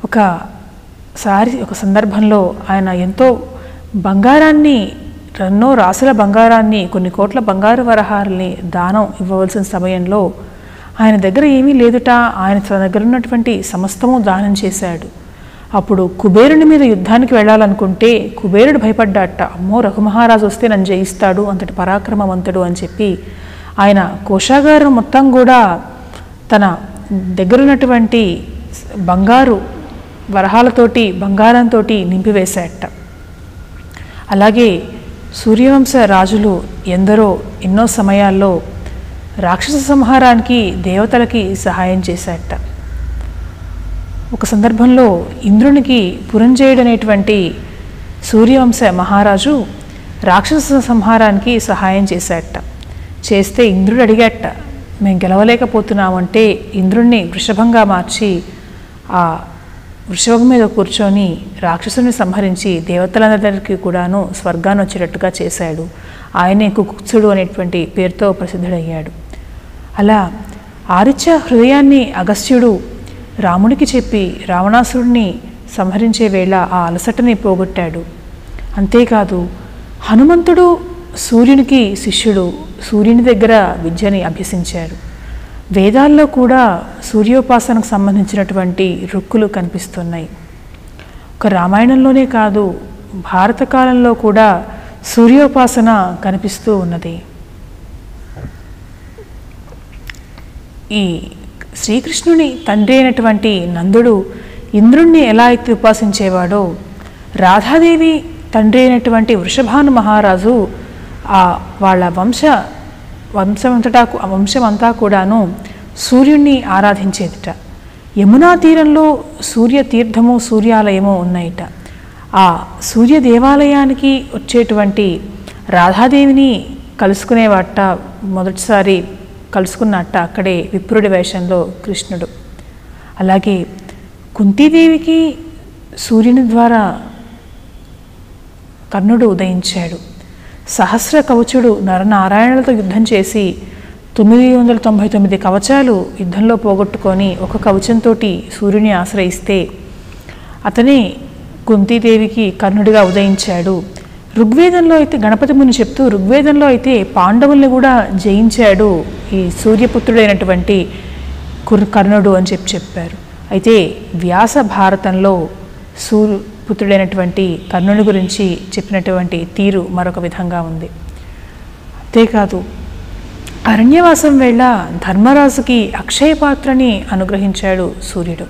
ఒకసారి ఒక సందర్భంలో ఆయన ఎంతో బంగారాన్ని ఎన్నో రాసుల బంగారాన్ని కొన్ని కోట్ల బంగారు వరహాలని దానం ఇవ్వవలసిన సమయంలో ఆయన దగ్గర ఏమీ లేదుట ఆయన తన దగ్గర ఉన్నటువంటి సమస్తము దానం చేశాడు అప్పుడు కుబేరుని మీద యుద్ధానికి వెళ్ళాలనుకుంటే కుబేరుడు భయపడ్డాట అమ్మో రఘుమహారాజు వస్తే నన్ను జయిస్తాడు అంతటి పరాక్రమవంతుడు అని చెప్పి ఆయన కోశాగారం మొత్తం కూడా తన దగ్గరున్నటువంటి బంగారు వరహాలతోటి బంగారంతో నింపివేశాట అలాగే సూర్యవంశ రాజులు ఎందరో ఎన్నో సమయాల్లో రాక్షస సంహారానికి దేవతలకి సహాయం చేశాట ఒక సందర్భంలో ఇంద్రునికి పురంజేయుడు అనేటువంటి సూర్యవంశ మహారాజు రాక్షస సంహారానికి సహాయం చేశాట చేస్తే ఇంద్రుడు అడిగాట మేము గెలవలేకపోతున్నామంటే ఇంద్రుణ్ణి వృషభంగా మార్చి ఆ వృషభం మీద కూర్చొని రాక్షసుని సంహరించి దేవతలందరికీ కూడాను స్వర్గాన్ని వచ్చేటట్టుగా చేశాడు ఆయనే కుకుత్సుడు అనేటువంటి పేరుతో ప్రసిద్ధుడయ్యాడు అలా ఆరిత్య హృదయాన్ని అగస్త్యుడు రాముడికి చెప్పి రావణాసురుడిని సంహరించే వేళ ఆ అలసటని పోగొట్టాడు అంతేకాదు హనుమంతుడు సూర్యునికి శిష్యుడు సూర్యుని దగ్గర విద్యని అభ్యసించారు వేదాల్లో కూడా సూర్యోపాసనకు సంబంధించినటువంటి రుక్కులు కనిపిస్తున్నాయి ఒక రామాయణంలోనే కాదు భారత కాలంలో కూడా సూర్యోపాసన కనిపిస్తూ ఉన్నది ఈ శ్రీకృష్ణుని తండ్రి అయినటువంటి నందుడు ఇంద్రుణ్ణి ఎలా అయితే ఉపాసించేవాడో రాధాదేవి తండ్రి అయినటువంటి వృషభాను మహారాజు ఆ వాళ్ళ వంశ వంశమంతటా వంశం అంతా కూడాను సూర్యుణ్ణి ఆరాధించేదిట యమునా తీరంలో సూర్య తీర్థము సూర్యాలయము ఉన్నాయిట ఆ సూర్య దేవాలయానికి వచ్చేటువంటి రాధాదేవిని కలుసుకునేవాట మొదటిసారి కలుసుకున్నట్ట అక్కడే విప్రుడి వేషంలో కృష్ణుడు అలాగే కుంతీదేవికి సూర్యుని ద్వారా కర్ణుడు ఉదయించాడు సహస్ర కవచుడు నరనారాయణులతో యుద్ధం చేసి తొమ్మిది వందల తొంభై తొమ్మిది కవచాలు యుద్ధంలో పోగొట్టుకొని ఒక కవచంతో సూర్యుని ఆశ్రయిస్తే అతనే కుంతీదేవికి కర్ణుడిగా ఉదయించాడు ఋగ్వేదంలో అయితే గణపతి ముని చెప్తూ ఋగ్వేదంలో అయితే పాండవుల్ని కూడా జయించాడు ఈ సూర్యపుత్రుడైనటువంటి కుర్ కర్ణుడు అని చెప్పి చెప్పారు అయితే వ్యాస భారతంలో సూర్యపుత్రుడైనటువంటి కర్ణుని గురించి చెప్పినటువంటి తీరు మరొక విధంగా ఉంది అంతేకాదు అరణ్యవాసం వేళ ధర్మరాజుకి అక్షయ పాత్రని అనుగ్రహించాడు సూర్యుడు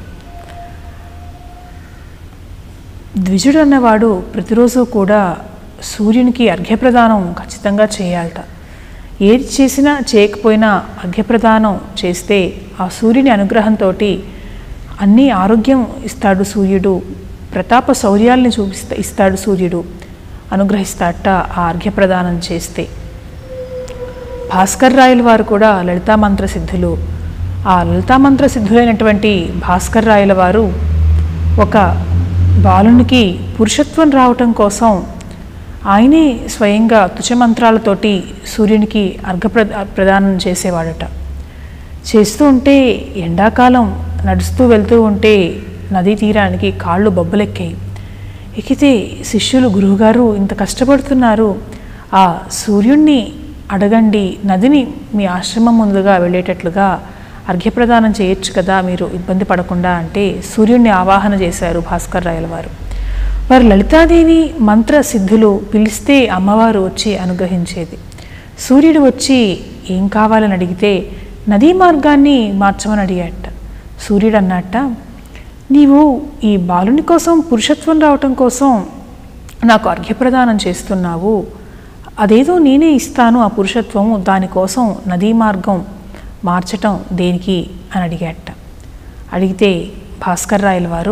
ద్విజుడు అన్నవాడు ప్రతిరోజు కూడా సూర్యునికి అర్ఘ్యప్రదానం ఖచ్చితంగా చేయాలట ఏది చేసినా చేయకపోయినా అర్ఘ్యప్రదానం చేస్తే ఆ సూర్యుని అనుగ్రహంతో అన్ని ఆరోగ్యం ఇస్తాడు సూర్యుడు ప్రతాప శౌర్యాల్ని చూపిస్తా ఇస్తాడు సూర్యుడు అనుగ్రహిస్తాట ఆ అర్ఘ్యప్రదానం చేస్తే భాస్కర్ రాయల వారు కూడా లలితా మంత్ర సిద్ధులు ఆ లలితా మంత్ర సిద్ధులైనటువంటి భాస్కర్ రాయల వారు ఒక బాలునికి పురుషత్వం రావటం కోసం ఆయనే స్వయంగా తుచమంత్రాలతోటి సూర్యునికి అర్ఘప్ర ప్రదానం చేసేవాడట చేస్తూ ఉంటే ఎండాకాలం నడుస్తూ వెళ్తూ ఉంటే నదీ తీరానికి కాళ్ళు బొబ్బలెక్కాయి ఎక్కితే శిష్యులు గురువుగారు ఇంత కష్టపడుతున్నారు ఆ సూర్యుణ్ణి అడగండి నదిని మీ ఆశ్రమం ముందుగా వెళ్ళేటట్లుగా అర్ఘ్యప్రదానం చేయొచ్చు కదా మీరు ఇబ్బంది పడకుండా అంటే సూర్యుణ్ణి ఆవాహన చేశారు భాస్కర్ రాయల వారు వారు లలితాదేవి మంత్ర సిద్ధులు పిలిస్తే అమ్మవారు వచ్చి అనుగ్రహించేది సూర్యుడు వచ్చి ఏం కావాలని అడిగితే నదీ మార్గాన్ని మార్చమని అడిగాట సూర్యుడు అన్నట్ట నీవు ఈ బాలుని కోసం పురుషత్వం రావటం కోసం నాకు అర్ఘ్యప్రదానం చేస్తున్నావు అదేదో నేనే ఇస్తాను ఆ పురుషత్వము దానికోసం నదీ మార్గం మార్చటం దేనికి అని అడిగాట అడిగితే భాస్కర్ రాయల వారు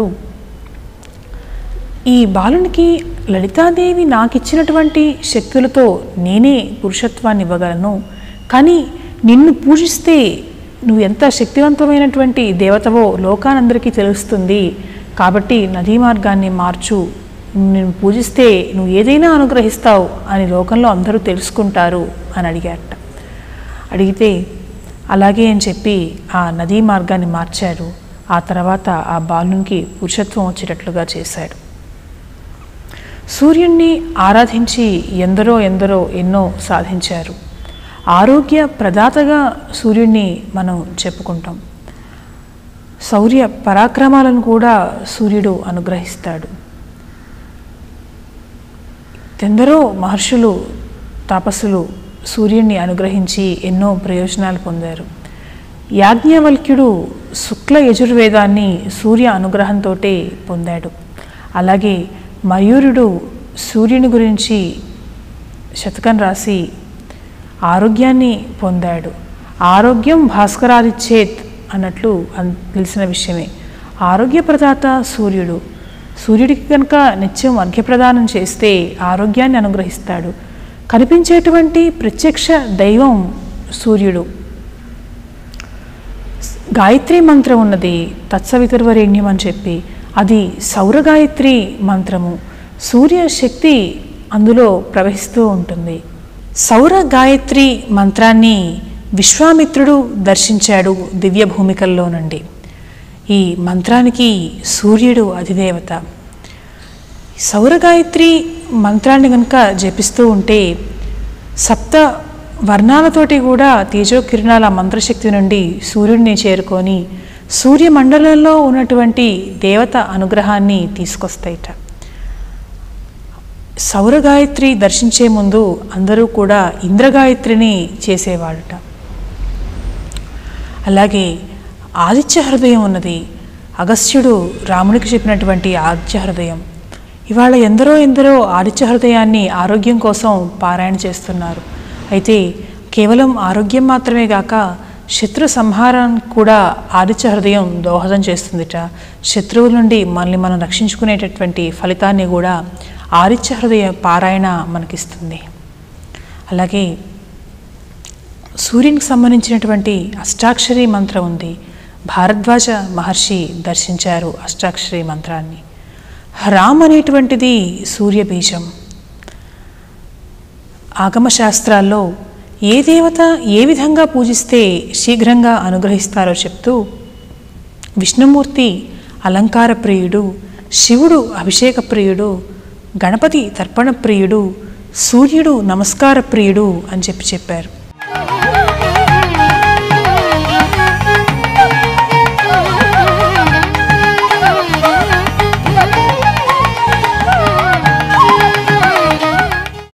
ఈ బాలునికి లలితాదేవి నాకు ఇచ్చినటువంటి శక్తులతో నేనే పురుషత్వాన్ని ఇవ్వగలను కానీ నిన్ను పూజిస్తే నువ్వు ఎంత శక్తివంతమైనటువంటి దేవతవో లోకానందరికీ తెలుస్తుంది కాబట్టి నదీ మార్గాన్ని మార్చు నేను పూజిస్తే నువ్వు ఏదైనా అనుగ్రహిస్తావు అని లోకంలో అందరూ తెలుసుకుంటారు అని అడిగారట అడిగితే అలాగే అని చెప్పి ఆ నదీ మార్గాన్ని మార్చారు ఆ తర్వాత ఆ బాలునికి పురుషత్వం వచ్చేటట్లుగా చేశాడు సూర్యుణ్ణి ఆరాధించి ఎందరో ఎందరో ఎన్నో సాధించారు ఆరోగ్య ప్రదాతగా సూర్యుణ్ణి మనం చెప్పుకుంటాం శౌర్య పరాక్రమాలను కూడా సూర్యుడు అనుగ్రహిస్తాడు ఎందరో మహర్షులు తాపస్సులు సూర్యుణ్ణి అనుగ్రహించి ఎన్నో ప్రయోజనాలు పొందారు యాజ్ఞవల్క్యుడు శుక్ల యజుర్వేదాన్ని సూర్య అనుగ్రహంతో పొందాడు అలాగే మయూరుడు సూర్యుని గురించి శతకం రాసి ఆరోగ్యాన్ని పొందాడు ఆరోగ్యం భాస్కరాదిచ్చేత్ అన్నట్లు అన్ తెలిసిన విషయమే ఆరోగ్యప్రదాత సూర్యుడు సూర్యుడికి కనుక నిత్యం అర్ఘ్యప్రదానం చేస్తే ఆరోగ్యాన్ని అనుగ్రహిస్తాడు కనిపించేటువంటి ప్రత్యక్ష దైవం సూర్యుడు గాయత్రి మంత్రం ఉన్నది తత్సవితుర్వరేణ్యం అని చెప్పి అది సౌర గాయత్రి మంత్రము సూర్య శక్తి అందులో ప్రవహిస్తూ ఉంటుంది సౌర గాయత్రి మంత్రాన్ని విశ్వామిత్రుడు దర్శించాడు దివ్య భూమికల్లో నుండి ఈ మంత్రానికి సూర్యుడు అధిదేవత సౌర గాయత్రి మంత్రాన్ని కనుక జపిస్తూ ఉంటే సప్త వర్ణాలతోటి కూడా తేజోకిరణాల మంత్రశక్తి నుండి సూర్యుడిని చేరుకొని సూర్యమండలంలో ఉన్నటువంటి దేవత అనుగ్రహాన్ని తీసుకొస్తాయిట సౌర గాయత్రి దర్శించే ముందు అందరూ కూడా ఇంద్రగాయత్రిని చేసేవాడట అలాగే ఆదిత్య హృదయం ఉన్నది అగస్త్యుడు రామునికి చెప్పినటువంటి ఆదిత్య హృదయం ఇవాళ ఎందరో ఎందరో ఆదిత్య హృదయాన్ని ఆరోగ్యం కోసం పారాయణ చేస్తున్నారు అయితే కేవలం ఆరోగ్యం మాత్రమే గాక శత్రు సంహారానికి కూడా ఆదిత్య హృదయం దోహదం చేస్తుందిట శత్రువుల నుండి మనల్ని మనం రక్షించుకునేటటువంటి ఫలితాన్ని కూడా ఆదిత్య హృదయ పారాయణ మనకిస్తుంది అలాగే సూర్యునికి సంబంధించినటువంటి అష్టాక్షరి మంత్రం ఉంది భారద్వాజ మహర్షి దర్శించారు అష్టాక్షరి మంత్రాన్ని రామ్ అనేటువంటిది సూర్య బీజం ఆగమశాస్త్రాల్లో ఏ దేవత ఏ విధంగా పూజిస్తే శీఘ్రంగా అనుగ్రహిస్తారో చెప్తూ విష్ణుమూర్తి అలంకార ప్రియుడు శివుడు అభిషేక ప్రియుడు గణపతి తర్పణ ప్రియుడు సూర్యుడు నమస్కార ప్రియుడు అని చెప్పి చెప్పారు